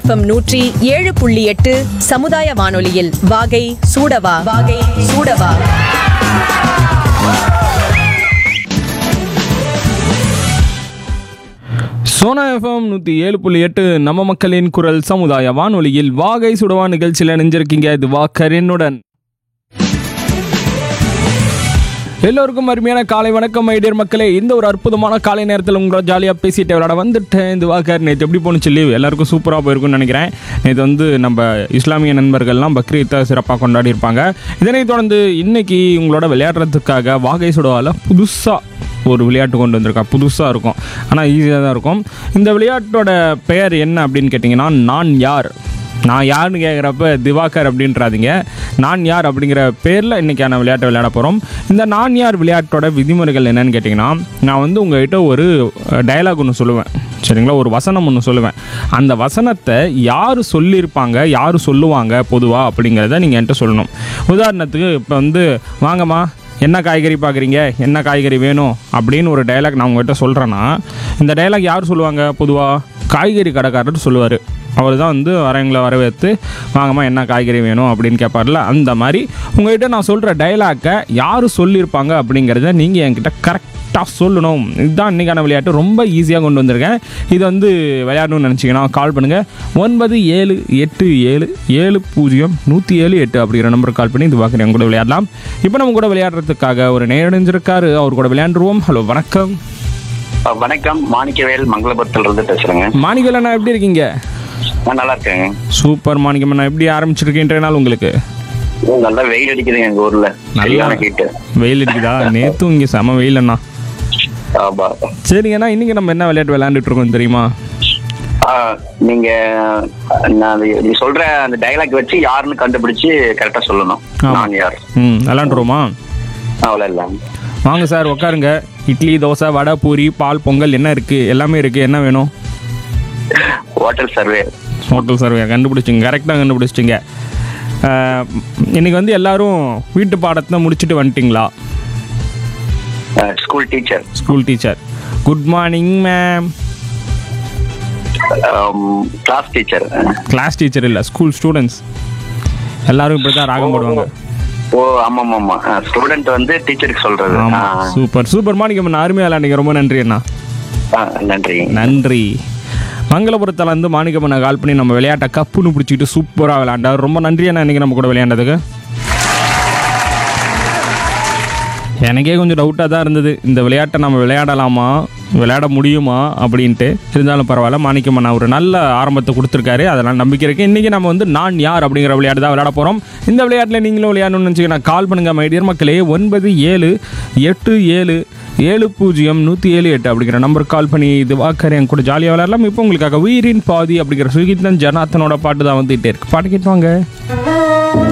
FM நூற்றி ஏழு புள்ளி எட்டு சமுதாய வானொலியில் வாகை சூடவா வாகை சூடவா சோனா எஃப்எம் நூற்றி ஏழு புள்ளி எட்டு நம்ம மக்களின் குரல் சமுதாய வானொலியில் வாகை சுடவா நிகழ்ச்சியில் இணைஞ்சிருக்கீங்க இது வாக்கரினுடன் எல்லோருக்கும் அருமையான காலை வணக்கம் ஐடியர் மக்களே இந்த ஒரு அற்புதமான காலை நேரத்தில் உங்களோட ஜாலியாக பேசிட்டு விளையாட வந்துட்டேன் இந்த வாக்கர் நேற்று எப்படி போணுச்சு லீவ் எல்லாருக்கும் சூப்பராக போயிருக்கும்னு நினைக்கிறேன் நேற்று வந்து நம்ம இஸ்லாமிய நண்பர்கள்லாம் பக்ரீத்தை சிறப்பாக கொண்டாடி இருப்பாங்க இதனைத் தொடர்ந்து இன்னைக்கு உங்களோட விளையாடுறதுக்காக வாகை சுடவால புதுசாக ஒரு விளையாட்டு கொண்டு வந்திருக்கா புதுசாக இருக்கும் ஆனால் ஈஸியாக தான் இருக்கும் இந்த விளையாட்டோட பெயர் என்ன அப்படின்னு கேட்டிங்கன்னா நான் யார் நான் யாருன்னு கேட்குறப்ப திவாகர் அப்படின்றாதீங்க நான் யார் அப்படிங்கிற பேரில் இன்றைக்கான விளையாட்டை விளையாட போகிறோம் இந்த நான் யார் விளையாட்டோட விதிமுறைகள் என்னன்னு கேட்டிங்கன்னா நான் வந்து உங்கள்கிட்ட ஒரு டயலாக் ஒன்று சொல்லுவேன் சரிங்களா ஒரு வசனம் ஒன்று சொல்லுவேன் அந்த வசனத்தை யார் சொல்லியிருப்பாங்க யார் சொல்லுவாங்க பொதுவாக அப்படிங்கிறத நீங்கள் என்கிட்ட சொல்லணும் உதாரணத்துக்கு இப்போ வந்து வாங்கம்மா என்ன காய்கறி பார்க்குறீங்க என்ன காய்கறி வேணும் அப்படின்னு ஒரு டயலாக் நான் உங்கள்கிட்ட சொல்கிறேன்னா இந்த டயலாக் யார் சொல்லுவாங்க பொதுவாக காய்கறி கடைக்காரர் சொல்லுவார் அவர் தான் வந்து வரவங்களை வரவேற்று வாங்கம்மா என்ன காய்கறி வேணும் அப்படின்னு கேட்பார்ல அந்த மாதிரி உங்கள்கிட்ட நான் சொல்கிற டயலாக்கை யார் சொல்லியிருப்பாங்க அப்படிங்கிறத நீங்கள் என்கிட்ட கரெக்டாக சொல்லணும் இதுதான் இன்றைக்கான விளையாட்டு ரொம்ப ஈஸியாக கொண்டு வந்திருக்கேன் இது வந்து விளையாடணும்னு நினச்சிங்கன்னா கால் பண்ணுங்கள் ஒன்பது ஏழு எட்டு ஏழு ஏழு பூஜ்ஜியம் நூற்றி ஏழு எட்டு அப்படிங்கிற நம்பருக்கு கால் பண்ணி இது பார்க்குறேன் என் கூட விளையாடலாம் இப்போ நம்ம கூட விளையாடுறதுக்காக ஒரு நேரடைஞ்சிருக்காரு அவர் கூட விளையாண்டுருவோம் ஹலோ வணக்கம் அஹ் வணக்கம் மாணிக்கவேல் மங்களபுரத்துல இருந்து பேசுறேங்க மாணிக்கல் அண்ணா எப்படி இருக்கீங்க நான் நல்லா இருக்கேங்க சூப்பர் மாணிக்கம் அண்ணா எப்படி ஆரம்பிச்சிருக்கேன்ற நாள் உங்களுக்கு உம், நல்லா வெயில் அடிக்குதுங்க எங்க ஊர்ல நல்லா சரியான ஹீட்டு வெயில் அடிக்குதா நேற்றும் இங்கே செம வெயில் அண்ணா ஆமா சரிங்கண்ணா இன்னைக்கு நம்ம என்ன விளையாட்டு விளையாண்டுட்டு இருக்கோம் தெரியுமா ஆஹ், நீங்க நான் அது- நீ சொல்ற அந்த டைலாக் வச்சு யாருன்னு கண்டுபிடிச்சு கரெக்டா சொல்லணும் ஆமா. நான் யார் ம் விளையாண்டுருவோமா அவ்வளோ இல்ல வாங்க சார் உட்காருங்க இட்லி தோசை வடை பூரி பால் பொங்கல் என்ன இருக்குது எல்லாமே இருக்குது என்ன வேணும் ஹோட்டல் சர்வே ஹோட்டல் சர்வே கண்டுபிடிச்சிங்க கரெக்டாக கண்டுபிடிச்சிட்டிங்க அஹ், இன்னைக்கு வந்து எல்லாரும் வீட்டு பாடத்தை முடிச்சுட்டு வந்துட்டிங்களா school teacher school teacher good morning ma'am class teacher class teacher இல்லை ஸ்கூல் ஸ்டூடெண்ட்ஸ் எல்லாரும் இப்படி தான் ராகம் போடுவாங்க ஓ ஆமா ஆமா ஸ்டூடெண்ட் வந்து டீச்சருக்கு சொல்றது ஆமாம் ஆஹ், சூப்பர் சூப்பர் மாணிக்கம் அண்ணா அருமையாக விளையாண்டிங்க ரொம்ப நன்றி அண்ணா ஆஹ், நன்றி நன்றி மங்களபுரத்தில் வந்து மாணிக்கம்மனை கால் பண்ணி நம்ம விளையாட்டை கப்புன்னு பிடிச்சிக்கிட்டு சூப்பராக விளையாண்டார் ரொம்ப நன்றி அண்ணா இன்னைக்கு நம்ம கூட விளையாண்டதுக்கு எனக்கே கொஞ்சம் டவுட்டாக தான் இருந்தது இந்த விளையாட்டை நம்ம விளையாடலாமா விளையாட முடியுமா அப்படின்ட்டு இருந்தாலும் பரவாயில்ல மாணிக்கம்மன் ஒரு நல்ல ஆரம்பத்தை கொடுத்துருக்காரு அதெல்லாம் நம்பிக்கை இருக்குது இன்றைக்கி நம்ம வந்து நான் யார் அப்படிங்கிற விளையாட்டு தான் விளையாட போகிறோம் இந்த விளையாட்டில் நீங்களும் விளையாடணும்னு நினச்சிங்கன்னா கால் பண்ணுங்கள் மைடியர் மக்களே ஒன்பது ஏழு எட்டு ஏழு ஏழு பூஜ்ஜியம் நூற்றி ஏழு எட்டு அப்படிங்கிற நம்பருக்கு கால் பண்ணி இது வாக்கர் என் கூட ஜாலியாக விளையாடலாம் இப்போ உங்களுக்காக உயிரின் பாதி அப்படிங்கிற சுகிதன் ஜனாத்தனோட பாட்டு தான் வந்துகிட்டே இருக்கு பாட்டு கேட்டுவாங்க